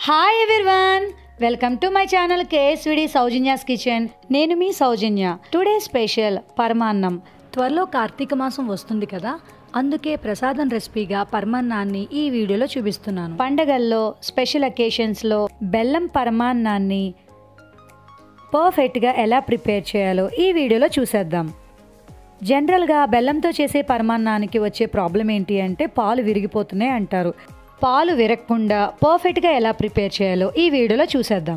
Hi everyone welcome to my channel KSVD Sowjanya's kitchen నేను మీ సౌజన్య today special పరమాన్నం త్వరలో కార్తీక మాసం వస్తుంది కదా అందుకే ప్రసాదం రెసిపీగా పరమాన్నాన్ని ఈ వీడియోలో చూపిస్తున్నాను పండగల్లో స్పెషల్ అకేషన్స్లో బెల్లం పరమాన్నాన్ని పర్ఫెక్ట్గా ఎలా ప్రిపేర్ చేయాలో ఈ వీడియోలో చూసేద్దాం జనరల్గా బెల్లంతో చేసే పరమాన్నానికి వచ్చే ప్రాబ్లం ఏంటి అంటే పాలు విరిగిపోతున్నాయి అంటారు పాలు విరగకుండా పర్ఫెక్ట్గా ఎలా ప్రిపేర్ చేయాలో ఈ వీడియోలో చూసేద్దాం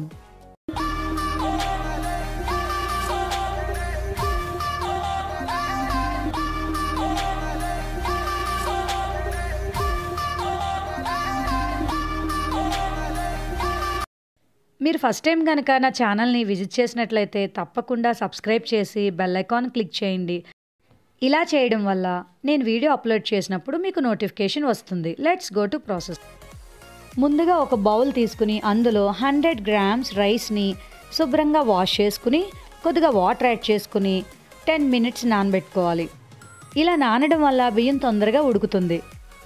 మీరు ఫస్ట్ టైం కనుక నా ఛానల్ని విజిట్ చేసినట్లయితే తప్పకుండా సబ్స్క్రైబ్ చేసి బెల్ ఐకాన్ క్లిక్ చేయండి ఇలా చేయడం వల్ల నేను వీడియో అప్లోడ్ చేసినప్పుడు మీకు నోటిఫికేషన్ వస్తుంది లెట్స్ గో టు ప్రాసెస్ ముందుగా ఒక బౌల్ తీసుకుని అందులో హండ్రెడ్ గ్రామ్స్ రైస్ని శుభ్రంగా వాష్ చేసుకుని కొద్దిగా వాటర్ యాడ్ చేసుకుని టెన్ మినిట్స్ నానబెట్టుకోవాలి ఇలా నానడం వల్ల బియ్యం తొందరగా ఉడుకుతుంది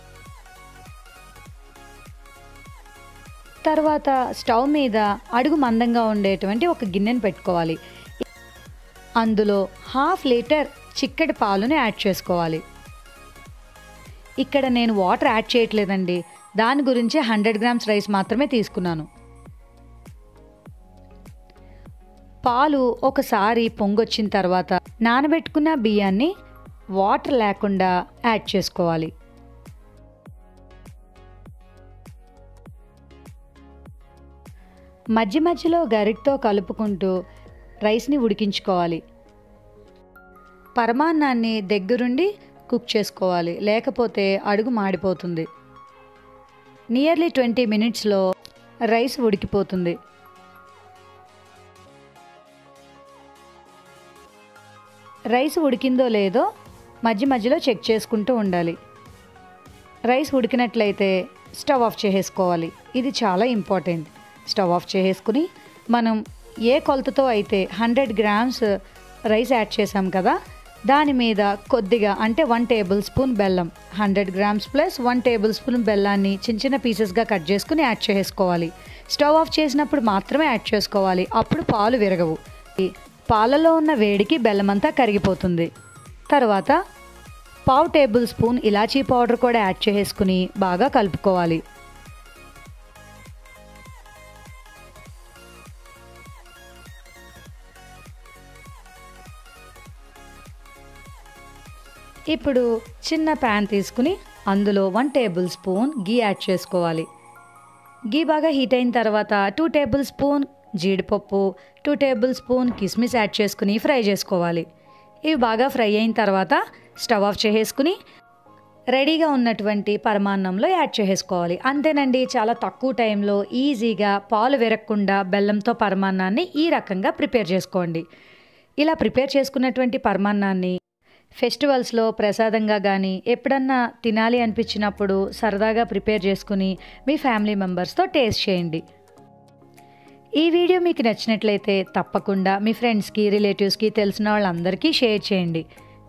తర్వాత స్టవ్ మీద అడుగు మందంగా ఉండేటువంటి ఒక గిన్నెను పెట్టుకోవాలి అందులో హాఫ్ లీటర్ చిక్కటి పాలుని యాడ్ చేసుకోవాలి ఇక్కడ నేను వాటర్ యాడ్ చేయట్లేదండి దాని గురించి హండ్రెడ్ గ్రామ్స్ రైస్ మాత్రమే తీసుకున్నాను పాలు ఒకసారి పొంగొచ్చిన తర్వాత నానబెట్టుకున్న బియ్యాన్ని వాటర్ లేకుండా యాడ్ చేసుకోవాలి మధ్య మధ్యలో గరిటతో కలుపుకుంటూ రైస్ని ఉడికించుకోవాలి పరమాన్నాన్ని దగ్గరుండి కుక్ చేసుకోవాలి లేకపోతే అడుగు మాడిపోతుంది నియర్లీ ట్వంటీ మినిట్స్లో రైస్ ఉడికిపోతుంది రైస్ ఉడికిందో లేదో మధ్య మధ్యలో చెక్ చేసుకుంటూ ఉండాలి రైస్ ఉడికినట్లయితే స్టవ్ ఆఫ్ చేసేసుకోవాలి ఇది చాలా ఇంపార్టెంట్ స్టవ్ ఆఫ్ చేసేసుకుని మనం ఏ కొలతతో అయితే హండ్రెడ్ గ్రామ్స్ రైస్ యాడ్ చేసాం కదా దాని మీద కొద్దిగా అంటే వన్ టేబుల్ స్పూన్ బెల్లం hundred grams plus one table spoon బెల్లాన్ని చిన్న చిన్న పీసెస్గా కట్ చేసుకుని యాడ్ చేసుకోవాలి స్టవ్ ఆఫ్ చేసినప్పుడు మాత్రమే యాడ్ చేసుకోవాలి అప్పుడు పాలు విరగవు పాలలో ఉన్న వేడికి బెల్లం అంతా కరిగిపోతుంది తర్వాత పావు టేబుల్ స్పూన్ ఇలాచీ పౌడర్ కూడా యాడ్ చేసుకుని బాగా కలుపుకోవాలి ఇప్పుడు చిన్న ప్యాన్ తీసుకుని అందులో one table spoon ghee add చేసుకోవాలి గీ బాగా హీట్ అయిన తర్వాత టూ టేబుల్ స్పూన్ జీడిపప్పు టూ టేబుల్ స్పూన్ కిస్మిస్ యాడ్ చేసుకుని ఫ్రై చేసుకోవాలి ఇవి బాగా ఫ్రై అయిన తర్వాత స్టవ్ ఆఫ్ చేసేసుకుని రెడీగా ఉన్నటువంటి పరమాన్నంలో యాడ్ చేసుకోవాలి అంతేనండి చాలా తక్కువ టైంలో ఈజీగా పాలు విరగకుండా బెల్లంతో పరమాన్నాన్ని ఈ రకంగా ప్రిపేర్ చేసుకోండి ఇలా ప్రిపేర్ చేసుకున్నటువంటి పరమాన్నాన్ని ఫెస్టివల్స్లో ప్రసాదంగా కానీ ఎప్పుడన్నా తినాలి అనిపించినప్పుడు సరదాగా ప్రిపేర్ చేసుకుని మీ ఫ్యామిలీ మెంబర్స్తో టేస్ట్ చేయండి ఈ వీడియో మీకు నచ్చినట్లయితే తప్పకుండా మీ ఫ్రెండ్స్కి రిలేటివ్స్కి తెలిసిన వాళ్ళందరికీ షేర్ చేయండి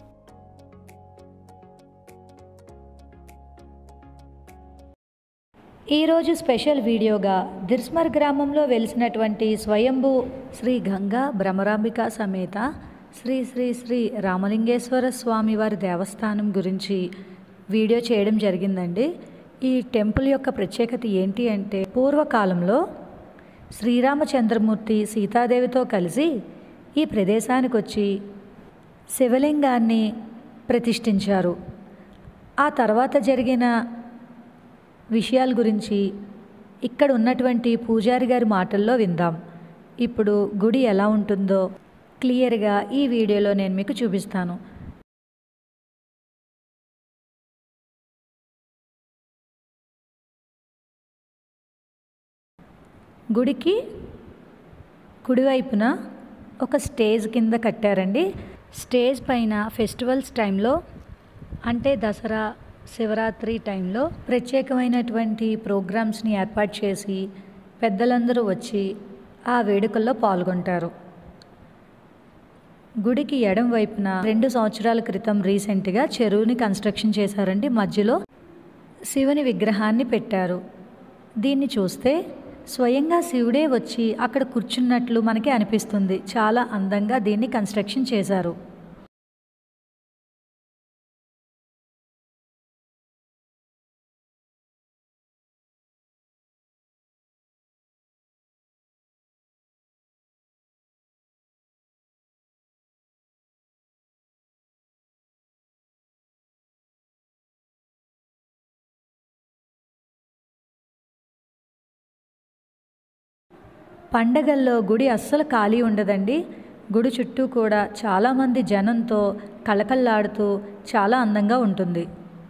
ఈరోజు స్పెషల్ వీడియోగా దిర్స్మర్ గ్రామంలో వెలిసినటువంటి స్వయంభూ శ్రీ గంగా భ్రమరాంబిక సమేత శ్రీ శ్రీ శ్రీ రామలింగేశ్వర స్వామి వారి దేవస్థానం గురించి వీడియో చేయడం జరిగిందండి ఈ టెంపుల్ యొక్క ప్రత్యేకత ఏంటి అంటే పూర్వకాలంలో శ్రీరామచంద్రమూర్తి సీతాదేవితో కలిసి ఈ ప్రదేశానికి వచ్చి శివలింగాన్ని ప్రతిష్ఠించారు ఆ తర్వాత జరిగిన విషయాల గురించి ఇక్కడ ఉన్నటువంటి పూజారి గారి మాటల్లో విందాం ఇప్పుడు గుడి ఎలా ఉంటుందో క్లియర్గా ఈ వీడియోలో నేను మీకు చూపిస్తాను గుడికి కుడివైపున ఒక స్టేజ్ కింద కట్టారండి స్టేజ్ పైన ఫెస్టివల్స్ టైంలో అంటే దసరా శివరాత్రి టైంలో ప్రత్యేకమైనటువంటి ప్రోగ్రామ్స్ని ఏర్పాటు చేసి పెద్దలందరూ వచ్చి ఆ వేడుకల్లో పాల్గొంటారు గుడికి ఎడం వైపున రెండు సంవత్సరాల క్రితం రీసెంట్గా చెరువుని కన్స్ట్రక్షన్ చేశారండి మధ్యలో శివుని విగ్రహాన్ని పెట్టారు దీన్ని చూస్తే స్వయంగా శివుడే వచ్చి అక్కడ కూర్చున్నట్లు మనకి అనిపిస్తుంది చాలా అందంగా దీన్ని కన్స్ట్రక్షన్ చేశారు పండగల్లో గుడి అస్సలు ఖాళీ ఉండదండి గుడి చుట్టూ కూడా చాలామంది జనంతో కళకళలాడుతూ చాలా అందంగా ఉంటుంది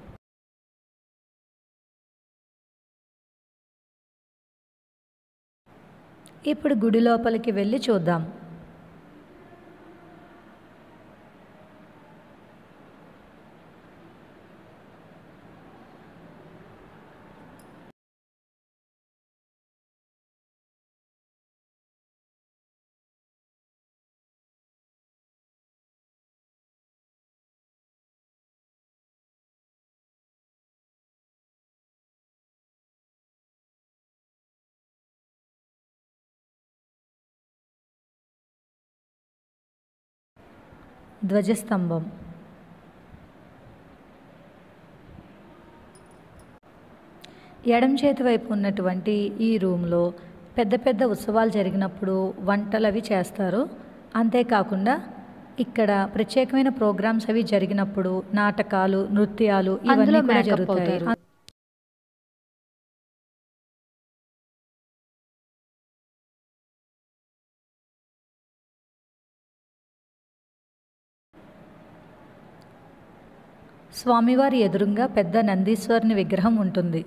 ఇప్పుడు గుడి లోపలికి వెళ్ళి చూద్దాం ధ్వజస్తంభం ఎడం చేతి వైపు ఉన్నటువంటి ఈ రూమ్లో పెద్ద పెద్ద ఉత్సవాలు జరిగినప్పుడు వంటలు అవి చేస్తారు అంతేకాకుండా ఇక్కడ ప్రత్యేకమైన ప్రోగ్రామ్స్ అవి జరిగినప్పుడు నాటకాలు నృత్యాలు ఇవన్నీ అందులో కూడా makeup జరుగుతాయి అవుతారు. స్వామివారి ఎదురుగా పెద్ద నందీశ్వరుని విగ్రహం ఉంటుంది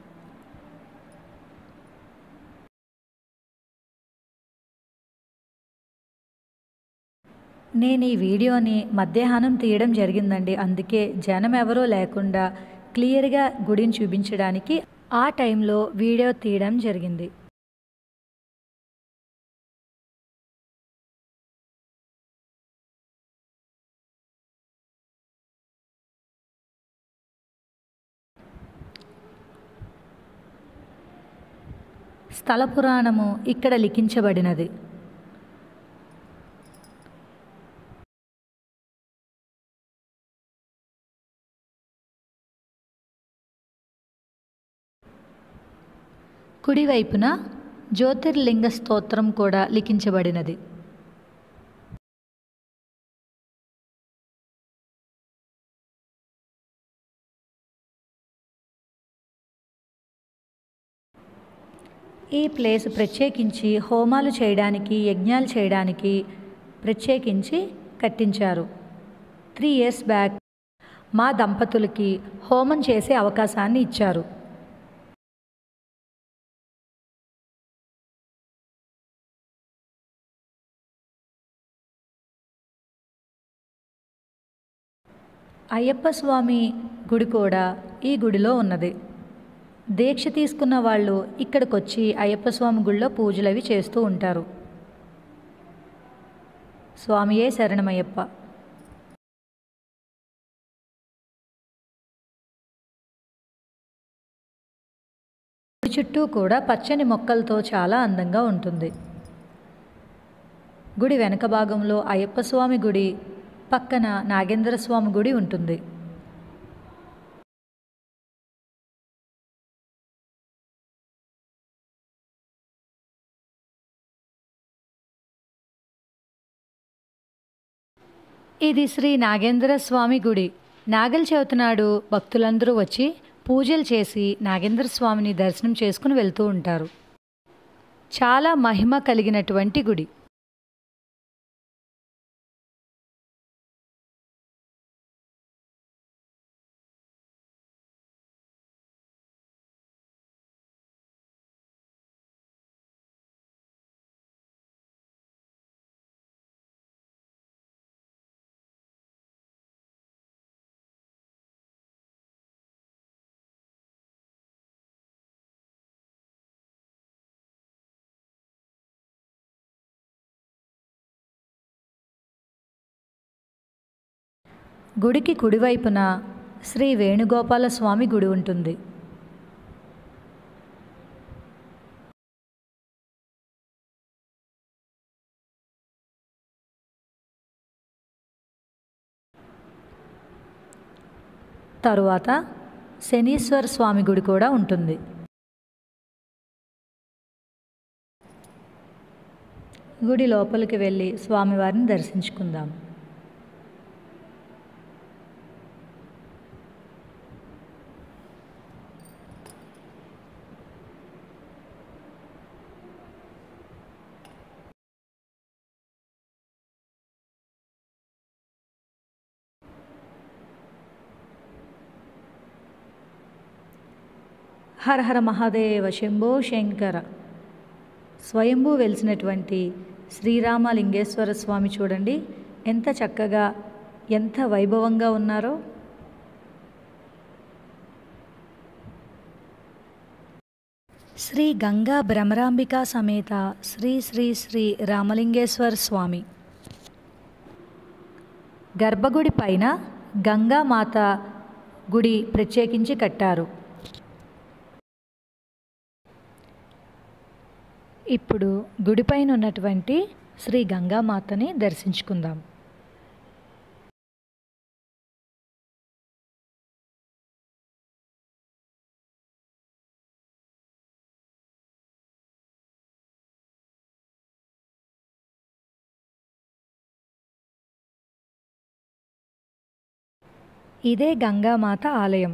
నేను ఈ వీడియోని మధ్యాహ్నం తీయడం జరిగిందండి అందుకే జనం ఎవరూ లేకుండా క్లియర్గా గుడిని చూపించడానికి ఆ టైంలో వీడియో తీయడం జరిగింది స్థల పురాణము ఇక్కడ లిఖించబడినది కుడివైపున జ్యోతిర్లింగ స్తోత్రం కూడా లిఖించబడినది ఈ ప్లేస్ ప్రత్యేకించి హోమాలు చేయడానికి యజ్ఞాలు చేయడానికి ప్రత్యేకించి కట్టించారు త్రీ ఇయర్స్ బ్యాక్ మా దంపతులకి హోమం చేసే అవకాశాన్ని ఇచ్చారు అయ్యప్ప స్వామి గుడి కూడా ఈ గుడిలో ఉన్నది దీక్ష తీసుకున్న వాళ్ళు ఇక్కడికి వచ్చి అయ్యప్ప స్వామి గుడిలో పూజలు అవి చేస్తూ ఉంటారు స్వామియే శరణమయ్యప్ప గుడి చుట్టూ కూడా పచ్చని మొక్కలతో చాలా అందంగా ఉంటుంది గుడి వెనక భాగంలో అయ్యప్ప స్వామి గుడి పక్కన నాగేంద్ర స్వామి గుడి ఉంటుంది ఇది శ్రీ నాగేంద్ర స్వామి గుడి నాగల చవితి నాడు భక్తులందరూ వచ్చి పూజలు చేసి నాగేంద్ర స్వామిని దర్శనం చేసుకుని వెళ్తూ ఉంటారు చాలా మహిమ కలిగినటువంటి గుడి గుడికి కుడివైపున శ్రీ వేణుగోపాల స్వామి గుడి ఉంటుంది తరువాత శనీశ్వర స్వామి గుడి కూడా ఉంటుంది గుడి లోపలికి వెళ్ళి స్వామివారిని దర్శించుకుందాం హర హర మహాదేవ శంభో శంకర స్వయంభూ వెలిసినటువంటి శ్రీరామలింగేశ్వర స్వామి చూడండి ఎంత చక్కగా ఎంత వైభవంగా ఉన్నారో శ్రీ గంగా భ్రమరాంబిక సమేత శ్రీ శ్రీ శ్రీ రామలింగేశ్వర స్వామి గర్భగుడి పైన గంగామాత గుడి ప్రత్యేకించి కట్టారు ఇప్పుడు గుడిపైన ఉన్నటువంటి శ్రీ గంగామాతని దర్శించుకుందాం ఇదే గంగామాత ఆలయం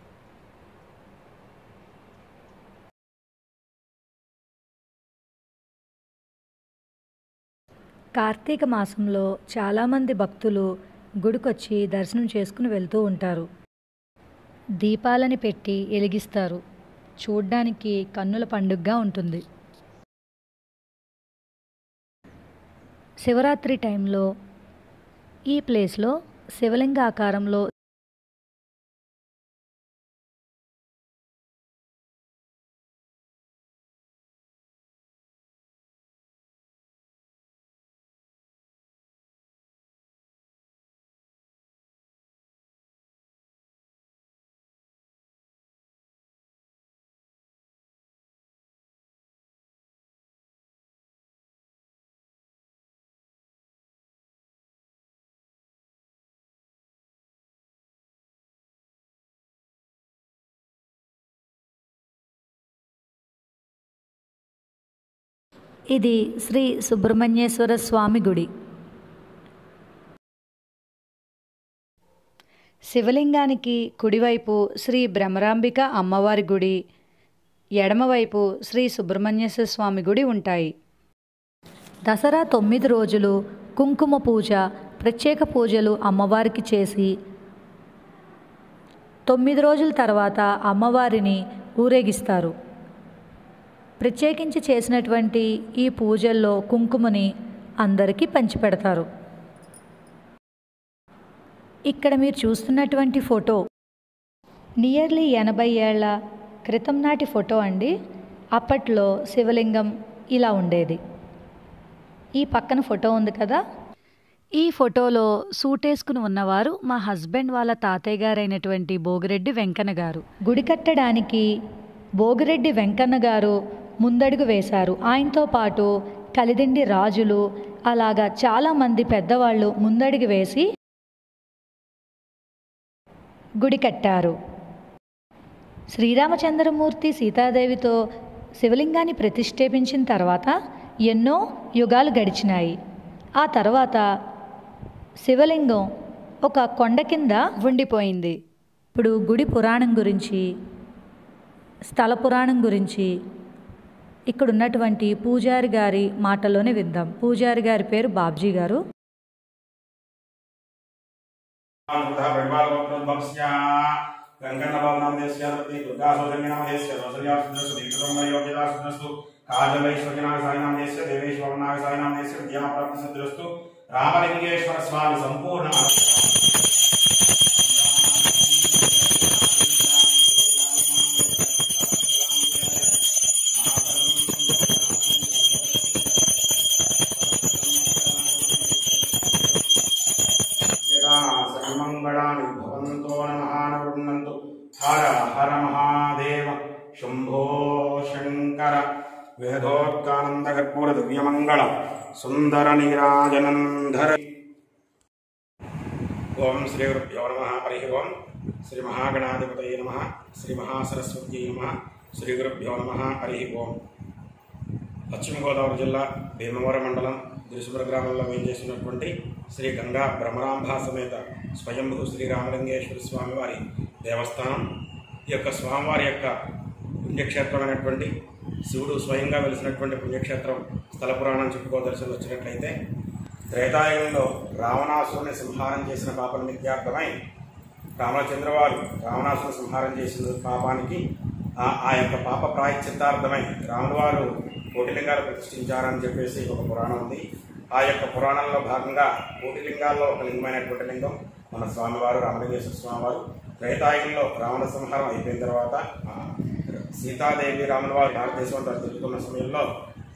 కార్తీక మాసంలో చాలామంది భక్తులు గుడికొచ్చి దర్శనం చేసుకుని వెళ్తూ ఉంటారు దీపాలని పెట్టి వెలిగిస్తారు చూడ్డానికి కన్నుల పండుగగా ఉంటుంది శివరాత్రి టైంలో ఈ ప్లేస్లో శివలింగ ఆకారంలో ఇది శ్రీ సుబ్రహ్మణ్యేశ్వర స్వామి గుడి శివలింగానికి కుడివైపు శ్రీ భ్రమరాంబిక అమ్మవారి గుడి ఎడమవైపు శ్రీ సుబ్రహ్మణ్యేశ్వర స్వామి గుడి ఉంటాయి దసరా తొమ్మిది రోజులు కుంకుమ పూజ ప్రత్యేక పూజలు అమ్మవారికి చేసి తొమ్మిది రోజుల తర్వాత అమ్మవారిని ఊరేగిస్తారు ప్రత్యేకించి చేసినటువంటి ఈ పూజల్లో కుంకుమని అందరికీ పంచిపెడతారు ఇక్కడ మీరు చూస్తున్నటువంటి ఫోటో నియర్లీ ఎనభై ఏళ్ల క్రితం నాటి ఫోటో అండి అప్పట్లో శివలింగం ఇలా ఉండేది ఈ పక్కన ఫోటో ఉంది కదా ఈ ఫోటోలో సూట్ వేసుకుని ఉన్నవారు మా హస్బెండ్ వాళ్ళ తాతయ్య గారైనటువంటి భోగిరెడ్డి వెంకన్న గారు గుడి కట్టడానికి భోగిరెడ్డి వెంకన్న గారు ముందడుగు వేశారు ఆయనతో పాటు కలిదిండి రాజులు అలాగా చాలామంది పెద్దవాళ్ళు ముందడుగు వేసి గుడి కట్టారు శ్రీరామచంద్రమూర్తి సీతాదేవితో శివలింగాన్ని ప్రతిష్ఠేపించిన తర్వాత ఎన్నో యుగాలు గడిచినాయి ఆ తర్వాత శివలింగం ఒక కొండ కింద ఉండిపోయింది ఇప్పుడు గుడి పురాణం గురించి స్థల పురాణం గురించి ఇక్కడ ఉన్నటువంటి పూజారి గారి మాటలోనే విందాం పూజారి గారి పేరు బాబ్జీ గారు రామలింగేశ్వర స్వామి సంపూర్ణ సర్వమంగళాని భవంతో నమహానవృణంతు హర హర మహాదేవ శంభో శంకర వేదోత్కానంద కర్పూర దివ్యమంగళ సుందర నీరాజనంధర ఓం శ్రీ గురుభ్యో నమ హరి ఓం శ్రీ మహాగణాధిపతయ నమ శ్రీ మహాసరస్వత్యై నమ శ్రీ గురుభ్యో నమ హరి ఓం పశ్చిమ గోదావరి జిల్లా భీమవరం మండలం దిరుసుపుర గ్రామంలో వేయించేసినటువంటి శ్రీ గంగా భ్రమరాంభ సమేత స్వయంభూ శ్రీ రామలింగేశ్వర స్వామి వారి దేవస్థానం ఈ యొక్క స్వామివారి యొక్క పుణ్యక్షేత్రమైనటువంటి శివుడు స్వయంగా వెలిసినటువంటి పుణ్యక్షేత్రం స్థల పురాణం చెప్పుకోదలసి వచ్చినట్లయితే త్రేతాయుగంలో రావణాసురుని సంహారం చేసిన పాప నిత్యార్థమై రామచంద్రవారు రావణాసురుని సంహారం చేసిన పాపానికి ఆ ఆ యొక్క పాప ప్రాయశ్చిత్తార్థమై రాముల వారు కోటిలింగాలు ప్రతిష్ఠించారని చెప్పేసి ఒక పురాణం ఉంది ఆ యొక్క పురాణంలో భాగంగా కోటిలింగాల్లో ఒక లింగమైనటువంటి లింగం మన స్వామివారు రామలింగేశ్వర స్వామివారు త్రేతాయుగంలో రావణ సంహారం అయిపోయిన తర్వాత ఆ, సీతాదేవి రాముల వారు భారతదేశం అంతా తిరుగుతున్న సమయంలో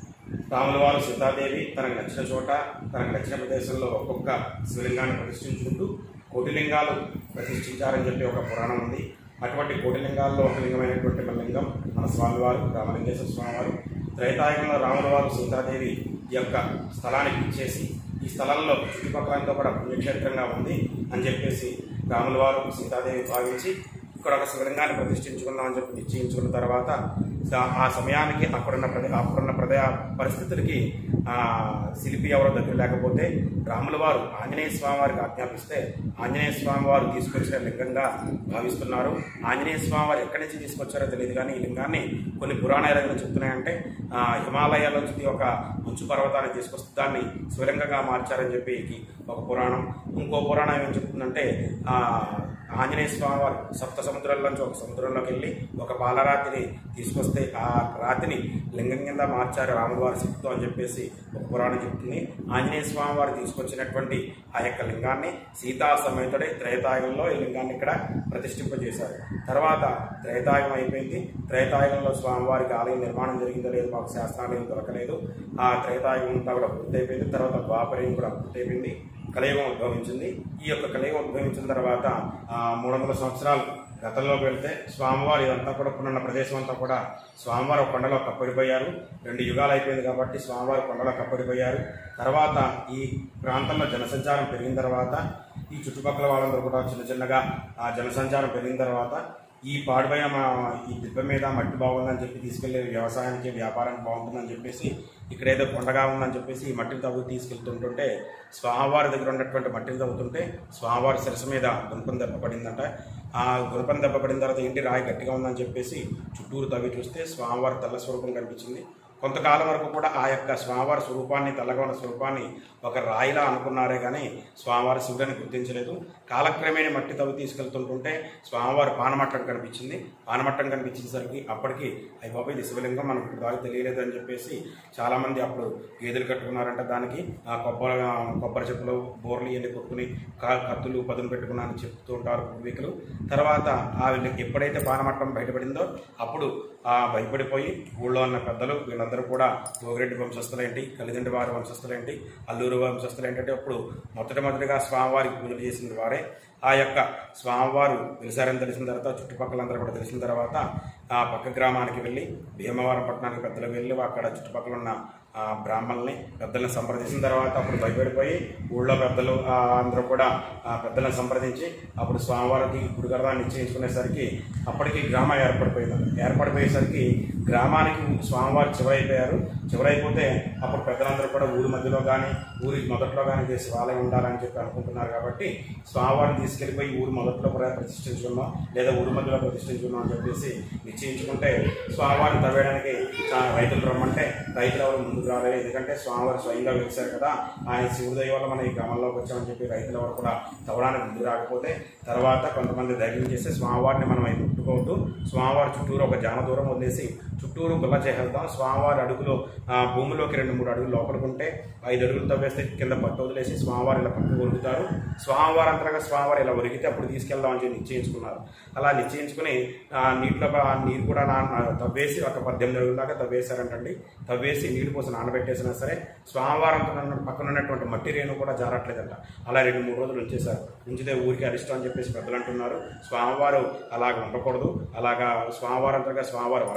రాముల వారు సీతాదేవి తనకు నచ్చిన చోట తనకు నచ్చిన ప్రదేశంలో ఒక్కొక్క శివలింగాన్ని ప్రతిష్ఠించుకుంటూ కోటిలింగాలు ప్రతిష్ఠించారని చెప్పి ఒక పురాణం ఉంది అటువంటి కోటిలింగాల్లో ఒక లింగమైనటువంటి మన లింగం మన స్వామివారు రామలింగేశ్వర స్వామివారు త్రైతాయుగంలో రాముల వారు సీతాదేవి ఈ యొక్క స్థలానికి ఇచ్చేసి ఈ స్థలంలో చుట్టుపక్కలంతా కూడా పుణ్యక్షేత్రంగా ఉంది అని చెప్పేసి రాముల వారు సీతాదేవి భావించి ఇక్కడ ఒక శివలింగాన్ని ప్రతిష్ఠించుకుందామని చెప్పి నిశ్చయించుకున్న తర్వాత స- ఆ సమయానికి అక్కడున్న ప్రదే అక్కడున్న ప్రదే పరిస్థితులకి ఆ శిల్పి ఎవరో దగ్గర లేకపోతే రాముల వారు ఆంజనేయ స్వామి వారికి ఆజ్ఞాపిస్తే ఆంజనేయ స్వామి వారు తీసుకొచ్చిన లింగంగా భావిస్తున్నారు ఆంజనేయ స్వామి వారు ఎక్కడి నుంచి తీసుకొచ్చారో తెలియదు కానీ ఈ లింగాన్ని కొన్ని పురాణాలు ఏదైనా చెప్తున్నాయంటే ఆ, హిమాలయాల నుంచి ఒక మంచు పర్వతాన్ని తీసుకొస్తే దాన్ని శివలింగంగా మార్చారని చెప్పి ఇది ఒక పురాణం ఇంకో పురాణం ఏం చెప్తుందంటే ఆ, ఆంజనేయ స్వామి వారు సప్త సముద్రాల్లోంచి ఒక సముద్రంలోకి వెళ్ళి ఒక పాలరాతిని తీసుకొస్తే ఆ రాతిని లింగం కింద మార్చారు రాములవారి శక్తితో అని చెప్పేసి ఒక పురాణం చెప్తుంది ఆంజనేయ స్వామి వారు తీసుకొచ్చినటువంటి ఆ యొక్క లింగాన్ని సీతా సమేతుడే త్రేతాయుగంలో ఈ లింగాన్ని ఇక్కడ ప్రతిష్ఠింపజేశారు తర్వాత త్రేతాయుగం అయిపోయింది త్రేతాయుగంలో స్వామివారికి ఆలయం నిర్మాణం జరిగిందో లేదో మాకు శాస్త్రాలు ఏం దొరకలేదు ఆ త్రేతాయుగం అంతా కూడా పూర్తయిపోయింది తర్వాత ద్వాపరయుగం కూడా పూర్తయిపోయింది కలియుగం ఉద్భవించింది ఈ యొక్క కలియుగం ఉద్భవించిన తర్వాత ఆ, మూడు వందల సంవత్సరాలు గతంలోకి వెళ్తే స్వామివారు ఇదంతా కూడా ఇప్పుడున్న ప్రదేశం అంతా కూడా స్వామివారు ఒక కొండలో కప్పడిపోయారు రెండు యుగాలు అయిపోయింది కాబట్టి స్వామివారు కొండలో కప్పడిపోయారు తర్వాత ఈ ప్రాంతంలో జనసంచారం పెరిగిన తర్వాత ఈ చుట్టుపక్కల వాళ్ళందరూ కూడా చిన్న చిన్నగా ఆ జనసంచారం పెరిగిన తర్వాత ఈ పాడుపైన మా ఈ దిబ్బ మీద మట్టి బాగుందని చెప్పి తీసుకెళ్లి వ్యవసాయానికి వ్యాపారానికి బాగుంటుందని చెప్పేసి ఇక్కడ ఏదో కొండగా ఉందని చెప్పేసి ఈ మట్టిని తవ్వు తీసుకెళ్తుంటుంటే స్వామివారి దగ్గర ఉన్నటువంటి మట్టిని తవ్వుతుంటే స్వామివారి శిరస్సు మీద గుణపం దెబ్బ పడిందంట ఆ గుణపం దెబ్బ పడిన తర్వాత ఏంటి రాయి గట్టిగా ఉందని చెప్పేసి చుట్టూరు తవ్వి చూస్తే స్వామివారి తెల్ల స్వరూపం కనిపించింది కొంతకాలం వరకు కూడా ఆ యొక్క స్వామివారి స్వరూపాన్ని తెల్లగా ఉన్న స్వరూపాన్ని ఒక రాయిలా అనుకున్నారే కానీ స్వామివారి శివుడని గుర్తించలేదు కాలక్రమేణా మట్టి తవ్వి తీసుకెళ్తుంటుంటే స్వామివారి పానమట్టం కనిపించింది పానమట్టం కనిపించేసరికి అప్పటికి అయ్యి బాబు ఇది శివలింగం మనకు ఇప్పుడు దాకా తెలియలేదు అని చెప్పేసి చాలామంది అప్పుడు గేదెలు కట్టుకున్నారంట దానికి ఆ కొబ్బరి కొబ్బరి చెప్పులు బోర్లు ఇవన్నీ కొట్టుకుని కా- కత్తులు పదును పెట్టుకున్నారని చెప్తూ ఉంటారు పూర్వీకులు తర్వాత ఆ వీళ్ళకి ఎప్పుడైతే పానమట్టం బయటపడిందో అప్పుడు ఆ భయపడిపోయి ఊళ్ళో ఉన్న పెద్దలు వీళ్ళందరూ కూడా గోగిరెడ్డి వంశస్థులేంటి కలిదండి వారి వంశస్థులేంటి అల్లూరు వంశస్థులు ఏంటంటే అప్పుడు మొట్టమొదటిగా స్వామివారికి పూజలు చేసిన వారే ఆ యొక్క స్వామివారు వెలిసారని తెలిసిన తర్వాత చుట్టుపక్కలందరూ కూడా తెలిసిన తర్వాత ఆ పక్క గ్రామానికి వెళ్ళి భీమవరం పట్టణానికి పెద్దలు వెళ్ళి అక్కడ చుట్టుపక్కల ఉన్న ఆ బ్రాహ్మణుల్ని పెద్దల్ని సంప్రదించిన తర్వాత అప్పుడు భయపడిపోయి ఊళ్ళో పెద్దలు ఆ, అందరూ కూడా ఆ పెద్దలను సంప్రదించి అప్పుడు స్వామివారికి గుడిగర్దాన్ని నిశ్చయించుకునేసరికి అప్పటికి గ్రామం ఏర్పడిపోయింది ఏర్పడిపోయేసరికి గ్రామానికి స్వామివారు చివరైపోయారు చివరైపోతే అప్పుడు పెద్దలందరూ కూడా ఊరి మధ్యలో కానీ ఊరి మొదట్లో కానీ ఇదే శివాలయం ఉండాలని చెప్పి అనుకుంటున్నారు కాబట్టి స్వామివారిని తీసుకెళ్ళిపోయి ఊరి మొదట్లో కూడా ప్రతిష్ఠించుకున్నాం లేదా ఊరి మధ్యలో ప్రతిష్ఠించుకున్నాం అని చెప్పేసి నిశ్చయించుకుంటే స్వామివారిని తవ్వేయడానికి చాలా రైతులు రమ్మంటే రైతులు ఎవరు ముందుకు రాలేదు ఎందుకంటే స్వామివారు స్వయంగా వెలిశారు కదా ఆయన శివుదయ వల్ల మనం ఈ గ్రామంలోకి వచ్చామని చెప్పి రైతులు ఎవరు కూడా తవ్వడానికి ముందు రాకపోతే తర్వాత కొంతమంది ధైర్యం చేసి స్వామివారిని మనం అయి ముట్టుకోవద్దు స్వామివారి చుట్టూరు ఒక జాన దూరం వదిలేసి చుట్టూరు గుల్ల చేసేద్దాం స్వామివారి అడుగులు ఆ, భూమిలోకి రెండు మూడు అడుగులు లోపలికుంటే ఐదు అడుగులు తవ్వేస్తే కింద పట్టు వదిలేసి స్వామివారు ఇలా పక్కకు ఒరుగుతారు స్వామివారి అంతరంగా స్వామివారు ఇలా ఒరిగితే అప్పుడు తీసుకెళ్దాం అని చెప్పి నిశ్చయించుకున్నారు అలా నిశ్చయించుకుని ఆ, నీటిలో ఆ నీరు కూడా నా నా- తవ్వేసి ఒక పద్దెనిమిది అడుగుల దాకా తవ్వేశారంటండి తవ్వేసి నీళ్లు పోసి నానబెట్టేసినా సరే స్వామివారంతో ఉన్న- పక్కన ఉన్నటువంటి మట్టి రేణు కూడా జారట్లేదంట అలా రెండు మూడు రోజులు ఉంచేశారు ఉంచితే ఊరికి అరిష్టం అని చెప్పేసి పెద్దలు అంటున్నారు స్వామివారు అలాగ ఉండకూడదు అలాగా స్వామివారంతగా స్వామివారు వరగట్లేదు కాబట్టి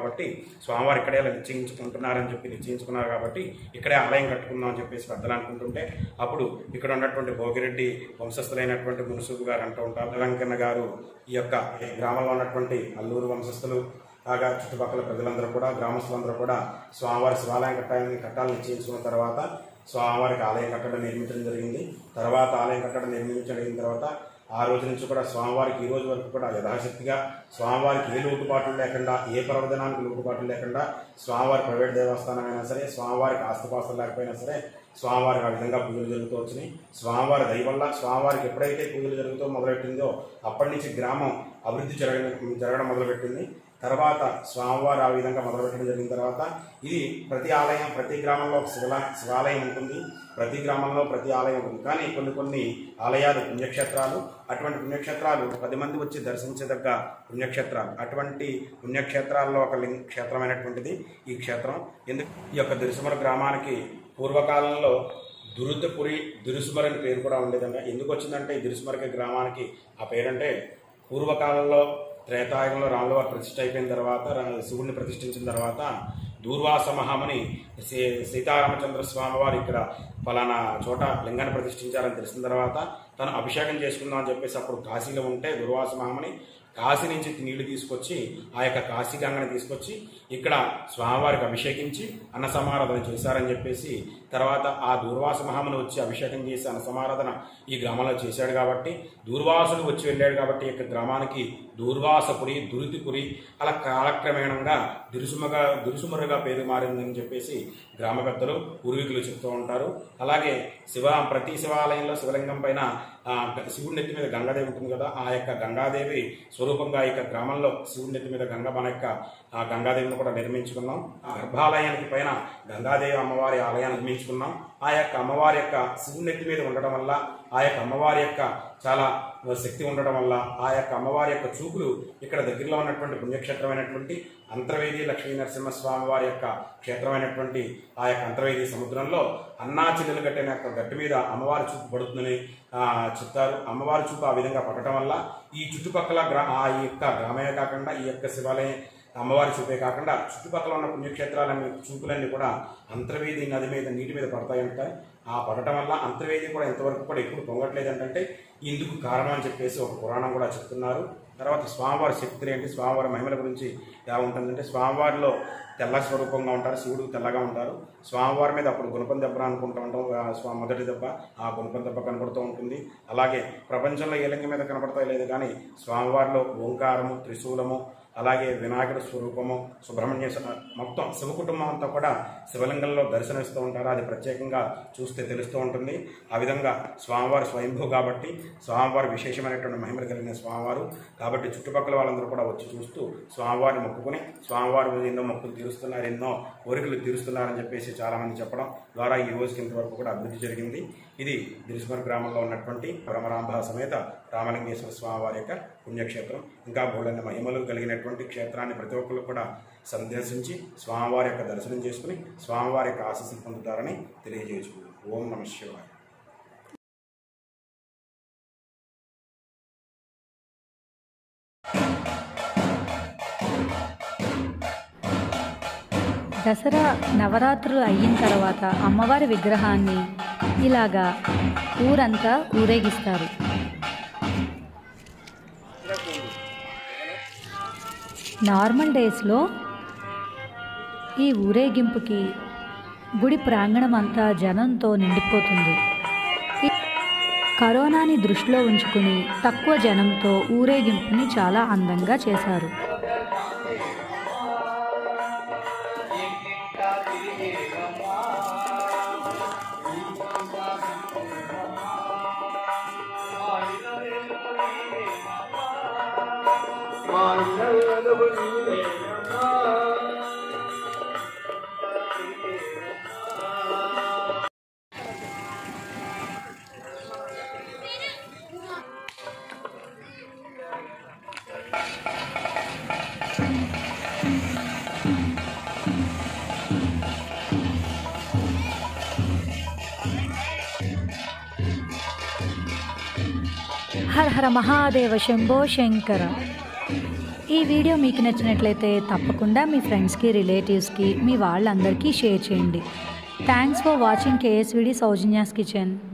కాబట్టి స్వామివారు ఇక్కడే ఇలా నిశ్చయించుకుంటున్నారని చెప్పి నిశ్చయించుకున్నారు కాబట్టి ఇక్కడే ఆలయం కట్టుకుందాం అని చెప్పేసి పెద్దలు అనుకుంటుంటే అప్పుడు ఇక్కడ ఉన్నటువంటి భోగిరెడ్డి వంశస్థులైనటువంటి మునుసుబు గారు అంటూ ఉంటారు వెంకన్న గారు ఈ యొక్క గ్రామంలో ఉన్నటువంటి అల్లూరు వంశస్థులు కాగా చుట్టుపక్కల ప్రజలందరూ కూడా గ్రామస్తులందరూ కూడా స్వామివారి శివాలయం కట్టాలని కట్టాలని నిశ్చయించుకున్న తర్వాత స్వామివారికి ఆలయం కట్టడం నిర్మించడం జరిగింది తర్వాత ఆలయం కట్టడం నిర్మించడం తర్వాత ఆ రోజు నుంచి కూడా స్వామివారికి ఈ రోజు వరకు కూడా యథాశక్తిగా స్వామివారికి ఏ లోటుపాట్లు లేకుండా ఏ పర్వదినానికి లోటుపాట్లు లేకుండా స్వామివారి ప్రైవేట్ దేవస్థానమైనా సరే స్వామివారికి ఆస్తిపాస్తులు లేకపోయినా సరే స్వామివారికి ఆ విధంగా పూజలు జరుగుతూ వచ్చినాయి స్వామివారి దయ వల్ల స్వామివారికి ఎప్పుడైతే పూజలు జరుగుతూ మొదలెట్టిందో అప్పటి నుంచి గ్రామం అభివృద్ధి జరగడం జరగడం మొదలుపెట్టింది తర్వాత స్వామివారు ఆ విధంగా మొదలుపెట్టడం జరిగిన తర్వాత ఇది ప్రతి ఆలయం ప్రతి గ్రామంలో ఒక శివలా శివాలయం ఉంటుంది ప్రతి గ్రామంలో ప్రతి ఆలయం ఉంటుంది కానీ కొన్ని కొన్ని ఆలయాలు పుణ్యక్షేత్రాలు అటువంటి పుణ్యక్షేత్రాలు పది మంది వచ్చి దర్శించదగ్గ పుణ్యక్షేత్రాలు అటువంటి పుణ్యక్షేత్రాల్లో ఒక లింగ క్షేత్రమైనటువంటిది ఈ క్షేత్రం ఎందుకు ఈ యొక్క దిరుసుమర గ్రామానికి పూర్వకాలంలో దురుతపురి దిరుసుమర్ అని పేరు కూడా ఉండేదండి ఎందుకు వచ్చిందంటే ఈ దిరుసుమరకి గ్రామానికి ఆ పేరంటే పూర్వకాలంలో త్రేతాయుగంలో రాముల వారు ప్రతిష్ఠ అయిపోయిన తర్వాత రా- శివుడిని ప్రతిష్ఠించిన తర్వాత దూర్వాస మహాముని సీ- సీతారామచంద్ర స్వామి వారు ఇక్కడ ఫలానా చోట లింగాన్ని ప్రతిష్ఠించారని తెలిసిన తర్వాత తను అభిషేకం చేసుకుందాం అని చెప్పేసి అప్పుడు కాశీలో ఉంటే దుర్వాస మహాముని కాశీ నుంచి నీళ్లు తీసుకొచ్చి ఆ యొక్క కాశీ గంగని తీసుకొచ్చి ఇక్కడ స్వామివారికి అభిషేకించి అన్న సమారాధన చేశారని చెప్పేసి తర్వాత ఆ దూర్వాస మహాముని వచ్చి అభిషేకం చేసి అన్న సమారాధన ఈ గ్రామంలో చేశాడు కాబట్టి దూర్వాసుడు వచ్చి వెళ్ళాడు కాబట్టి ఈ యొక్క గ్రామానికి దూర్వాసపురి దురితిపురి అలా కాలక్రమేణంగా దురుసుమగా దురుసుమరుగా పేరు మారిందని చెప్పేసి గ్రామ పెద్దలు పూర్వీకులు చెప్తూ ఉంటారు అలాగే శివ ప్రతి శివాలయంలో శివలింగం పైన ఆ, గ- శివుడి నెత్తి మీద గంగాదేవి ఉంటుంది కదా ఆ యొక్క గంగాదేవి స్వరూపంగా ఈ యొక్క గ్రామంలో శివుడి నెత్తి మీద గంగ మన యొక్క ఆ గంగాదేవిని కూడా నిర్మించుకున్నాం ఆ గర్భాలయానికి పైన గంగాదేవి అమ్మవారి ఆలయాన్ని నిర్మించుకున్నాం ఆ యొక్క అమ్మవారి యొక్క శివుడి నెత్తి మీద ఉండడం వల్ల ఆ యొక్క అమ్మవారి యొక్క చాలా శక్తి ఉండడం వల్ల ఆ యొక్క అమ్మవారి యొక్క చూపులు ఇక్కడ దగ్గరలో ఉన్నటువంటి పుణ్యక్షేత్రమైనటువంటి అంతర్వేది లక్ష్మీ నరసింహస్వామి వారి యొక్క క్షేత్రమైనటువంటి ఆ యొక్క అంతర్వేది సముద్రంలో అన్నా చెల్లెలు కట్టిన యొక్క గట్టి మీద అమ్మవారి చూపు పడుతుందని ఆ, చెప్తారు అమ్మవారి చూపు ఆ విధంగా పడటం వల్ల ఈ చుట్టుపక్కల గ్రా ఆ యొక్క గ్రామమే కాకుండా ఈ యొక్క శివాలయం అమ్మవారి చూపే కాకుండా చుట్టుపక్కల ఉన్న పుణ్యక్షేత్రాలన్నీ చూపులన్నీ కూడా అంతర్వేది నది మీద నీటి మీద పడతాయి ఉంటాయి ఆ పడటం వల్ల అంతర్వేది కూడా ఇంతవరకు కూడా ఎప్పుడు పొంగట్లేదు అంటే ఇందుకు కారణం అని చెప్పేసి ఒక పురాణం కూడా చెప్తున్నారు తర్వాత స్వామివారి శక్తులు ఏంటి స్వామివారి మహిమల గురించి ఎలా ఉంటుందంటే స్వామివారిలో తెల్ల స్వరూపంగా ఉంటారు శివుడు తెల్లగా ఉంటారు స్వామివారి మీద అప్పుడు గుణపం దెబ్బ అనుకుంటూ ఉంటాం ఆ స్వా మొదటి దెబ్బ ఆ గుణపం దెబ్బ కనబడుతూ ఉంటుంది అలాగే ప్రపంచంలో ఏ లింగం మీద కనబడతాయి లేదు కానీ స్వామివారిలో ఓంకారము త్రిశూలము అలాగే వినాయకుడి స్వరూపము సుబ్రహ్మణ్య స- మొత్తం శివ కుటుంబం అంతా కూడా శివలింగంలో దర్శనమిస్తూ ఉంటారు అది ప్రత్యేకంగా చూస్తే తెలుస్తూ ఉంటుంది ఆ విధంగా స్వామివారి స్వయంభూ కాబట్టి స్వామివారి విశేషమైనటువంటి మహిమలు కలిగిన స్వామివారు కాబట్టి చుట్టుపక్కల వాళ్ళందరూ కూడా వచ్చి చూస్తూ స్వామివారిని మొక్కుకుని స్వామివారి మీద ఎన్నో మొక్కులు తీరుస్తున్నారు ఎన్నో కోరికలు తీరుస్తున్నారని చెప్పేసి చాలా మంది చెప్పడం ద్వారా ఈ రోజుకి ఇంతవరకు కూడా అభివృద్ధి జరిగింది ఇది దిరిస్మర్ గ్రామంలో ఉన్నటువంటి పరమరాంభ సమేత రామలింగేశ్వర స్వామి వారి యొక్క పుణ్యక్షేత్రం ఇంకా బోళ్ళన్న మహిమలు కలిగినటువంటి క్షేత్రాన్ని ప్రతి ఒక్కరు కూడా సందర్శించి స్వామివారి యొక్క దర్శనం చేసుకుని స్వామివారి యొక్క ఆశీస్సులు పొందుతారని తెలియజేసుకున్నాం ఓం నమ శివాయ దసరా నవరాత్రులు అయిన తర్వాత అమ్మవారి విగ్రహాన్ని ఇలాగా ఊరంతా ఊరేగిస్తారు నార్మల్ డేస్లో ఈ ఊరేగింపుకి గుడి ప్రాంగణం అంతా జనంతో నిండిపోతుంది ఈ కరోనాని దృష్టిలో ఉంచుకుని తక్కువ జనంతో ఊరేగింపుని చాలా అందంగా చేశారు హర హర మహాదేవ శంభో శంకర ఈ వీడియో మీకు నచ్చినట్లయితే తప్పకుండా మీ ఫ్రెండ్స్కి రిలేటివ్స్కి మీ వాళ్ళందరికీ షేర్ చేయండి thanks for watching KSVD Sowjanya's kitchen